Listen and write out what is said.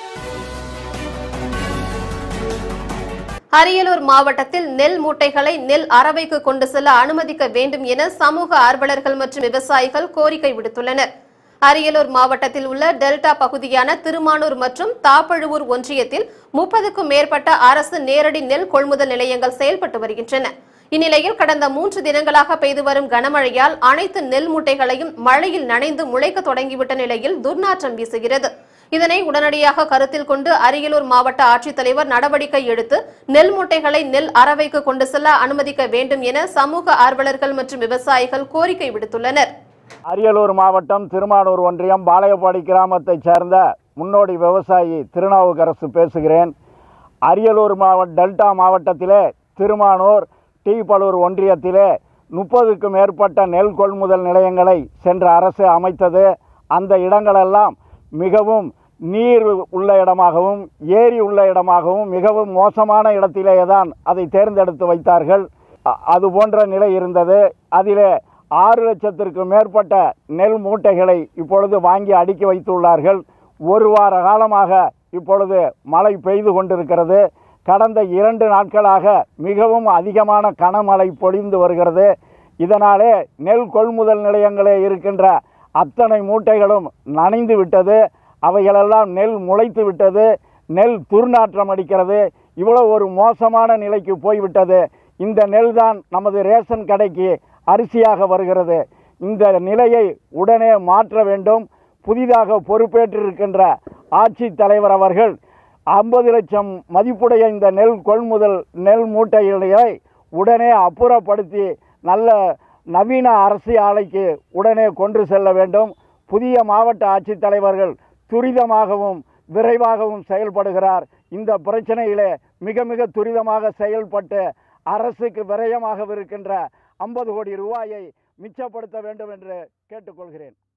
அரியலூர் மாவட்டத்தில் நெல் மூட்டைகளை நெல் அரவைக்கு கொண்டு செல்ல அனுமதிக்க வேண்டும் என சமூக ஆர்வலர்கள் மற்றும் விவசாயிகள் கோரிக்கை விடுத்துள்ளனர் அரியலூர் மாவட்டத்தில் உள்ள டெல்டா பகுதியான திருமானூர் மற்றும் தாப்பழுவூர் ஒன்றியத்தில் முப்பதுக்கும் மேற்பட்ட அரசு நேரடி நெல் கொள்முதல் நிலையங்கள் செயல்பட்டு வருகின்றன இந்நிலையில் கடந்த மூன்று தினங்களாக பெய்து வரும் கனமழையால் அனைத்து நெல் மூட்டைகளையும் மழையில் நனைந்து முளைக்க தொடங்கிவிட்ட நிலையில் துர்நாற்றம் வீசுகிறது இதனை உடனடியாக கருத்தில் கொண்டு அரியலூர் மாவட்ட ஆட்சித்தலைவர் நடவடிக்கை எடுத்து நெல் மூட்டைகளை நெல் அரவைக்கு கொண்டு செல்ல அனுமதிக்க வேண்டும் என சமூக ஆர்வலர்கள் மற்றும் விவசாயிகள் கோரிக்கை விடுத்துள்ளனர் அரியலூர் மாவட்டம் திருமானூர் ஒன்றியம் பாளையப்பாடி கிராமத்தைச் சேர்ந்த முன்னோடி விவசாயி திருநாவுக்கரசு பேசுகிறேன் அரியலூர் மாவட்ட டெல்டா மாவட்டத்திலே திருமானூர் டீப்பலூர் ஒன்றியத்திலே முப்பதுக்கும் மேற்பட்ட நெல் கொள்முதல் நிலையங்களை சென்ற அரசு அமைத்தது அந்த இடங்களெல்லாம் மிகவும் நீர் உள்ள இடமாகவும் ஏரி உள்ள இடமாகவும் மிகவும் மோசமான இடத்திலேயே தான் அதை தேர்ந்தெடுத்து வைத்தார்கள் அ- அது போன்ற நிலை இருந்தது அதிலே ஆறு லட்சத்திற்கு மேற்பட்ட நெல் மூட்டைகளை இப்பொழுது வாங்கி அடுக்கி வைத்துள்ளார்கள் ஒரு வார காலமாக இப்பொழுது மழை பெய்து கொண்டிருக்கிறது கடந்த இரண்டு நாட்களாக மிகவும் அதிகமான கனமழை பொழிந்து வருகிறது இதனாலே நெல் கொள்முதல் நிலையங்களே இருக்கின்ற அத்தனை மூட்டைகளும் நனைந்து விட்டது அவைகளெல்லாம் நெல் முளைத்து விட்டது நெல் துர்நாற்றம் அடிக்கிறது இவ்வளோ ஒரு மோசமான நிலைக்கு போய்விட்டது இந்த நெல் தான் நமது ரேஷன் கடைக்கு அரிசியாக வருகிறது இந்த நிலையை உடனே மாற்ற வேண்டும் புதிதாக பொறுப்பேற்றிருக்கின்ற ஆட்சித் தலைவர் அவர்கள் ஐம்பது லட்சம் மதிப்புடைய இந்த நெல் கொள்முதல் நெல் மூட்டைகளை உடனே அப்புறப்படுத்தி நல்ல நவீன அரசு ஆலைக்கு உடனே கொண்டு செல்ல வேண்டும் புதிய மாவட்ட ஆட்சித்தலைவர்கள் துரிதமாகவும் விரைவாகவும் செயல்படுகிறார் இந்த பிரச்சனையிலே மிக மிக துரிதமாக செயல்பட்டு அரசுக்கு விரயமாக இருக்கின்ற ஐம்பது கோடி ரூபாயை மிச்சப்படுத்த வேண்டும் என்று கேட்டுக்கொள்கிறேன்